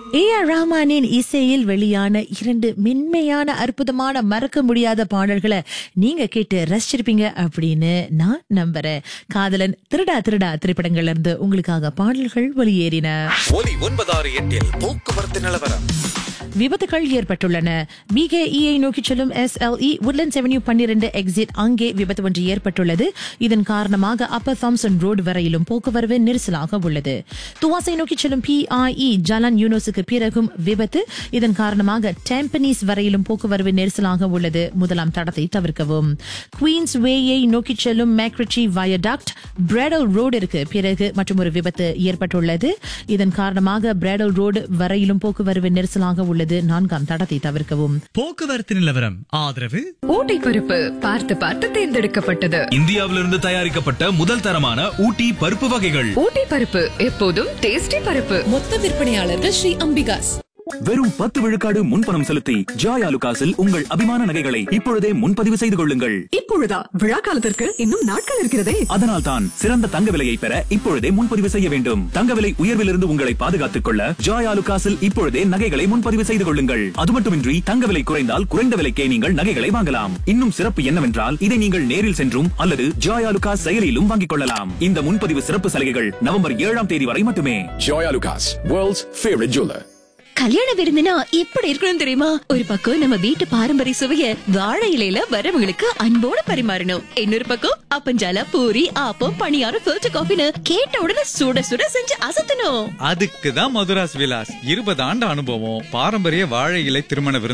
A R ரஹ்மானின் இசையில் வெளியான இரண்டு மென்மையான அற்புதமான மறக்க முடியாத பாடல்களை நீங்க கேட்டு ரசிச்சிருப்பீங்க அப்படின்னு நான் நம்புறேன் காதலன் திருடா திருடா திரைப்படங்கள்ல இருந்து உங்களுக்காக பாடல்கள் வெளியேறின ஒலி ஒன்பதாறு எட்டில் போக்குவரத்து நிலவரம் விபத்துகள் ஏற்பட்டுள்ளன பிகேஇயை நோக்கி செல்லும் எஸ்எல்இ உட்லண்ட்ஸ் அவென்யூ பன்னிரண்டு எக்ஸிட் அங்கே விபத்து ஒன்று ஏற்பட்டுள்ளது இதன் காரணமாக அப்பர் தாம்சன் ரோடு வரையிலும் போக்குவரவு நெரிசலாக உள்ளது துவாசை நோக்கி செல்லும் பிஐஇ ஜலான் யூனோஸுக்கு பிறகும் விபத்து இதன் காரணமாக டெம்பனீஸ் வரையிலும் போக்குவரவு நெரிசலாக உள்ளது முதலாம் தடத்தை தவிர்க்கவும் குவீன்ஸ் வேயை நோக்கி செல்லும் மேக்ரிச்சி வயடாக்ட் பிராடல் ரோடிற்கு பிறகு மற்றும் ஒரு விபத்து ஏற்பட்டுள்ளது இதன் காரணமாக பிராடல் ரோடு வரையிலும் போக்குவரவு நெரிசலாக உள்ளது நான்காம் தடத்தை தவிர்க்கவும் போக்குவரத்து நிலவரம் ஆதரவு ஊட்டி பருப்பு பார்த்து பார்த்து தேர்ந்தெடுக்கப்பட்டது இந்தியாவிலிருந்து தயாரிக்கப்பட்ட முதல் தரமான ஊட்டி பருப்பு வகைகள் ஊட்டி பருப்பு எப்போதும் டேஸ்டி பருப்பு மொத்த விற்பனையாளர்கள் ஸ்ரீ அம்பிகாஸ் வெறும் பத்து விழுக்காடு முன்பணம் செலுத்தி ஜாய் ஆலுகாஸில் உங்கள் அபிமான நகைகளை இப்பொழுதே முன்பதிவு செய்து கொள்ளுங்கள் இப்பொழுதா விழா காலத்திற்கு இன்னும் நாட்கள் இருக்கிறதே அதனால் தான் சிறந்த தங்க விலையை பெற இப்பொழுதே முன்பதிவு செய்ய வேண்டும் தங்க விலை உயர்விலிருந்து உங்களை பாதுகாத்துக் கொள்ள ஜாய் ஆலுகாஸில் இப்பொழுதே நகைகளை முன்பதிவு செய்து கொள்ளுங்கள் அது மட்டுமின்றி தங்க விலை குறைந்தால் குறைந்த விலைக்கே நீங்கள் நகைகளை வாங்கலாம் இன்னும் சிறப்பு என்னவென்றால் இதை நீங்கள் நேரில் சென்றும் அல்லது ஜாய் ஆலுகாஸ் செயலியிலும் வாங்கிக் கொள்ளலாம் இந்த முன்பதிவு சிறப்பு சலுகைகள் நவம்பர் ஏழாம் தேதி வரை மட்டுமே Joya Lucas, world's favorite jeweler. கல்யாண விருந்துனா எப்படி இருக்கணும் தெரியுமா ஒரு பக்கம் நம்ம வீட்டு பாரம்பரிய சுவைய வாழை இலையில வரவங்களுக்கு அன்போட பரிமாறணும் இன்னொரு பக்கம் அப்பஞ்சால பூரி ஆப்பம் பணியாரம் ஃபில்டர் காஃபின்னு கேட்ட உடனே சுட சுட செஞ்சு அசத்தணும் அதுக்கு தான் மதுராஸ் விலாஸ் இருபது ஆண்டு அனுபவம் பாரம்பரிய வாழை இலை திருமண விருந்து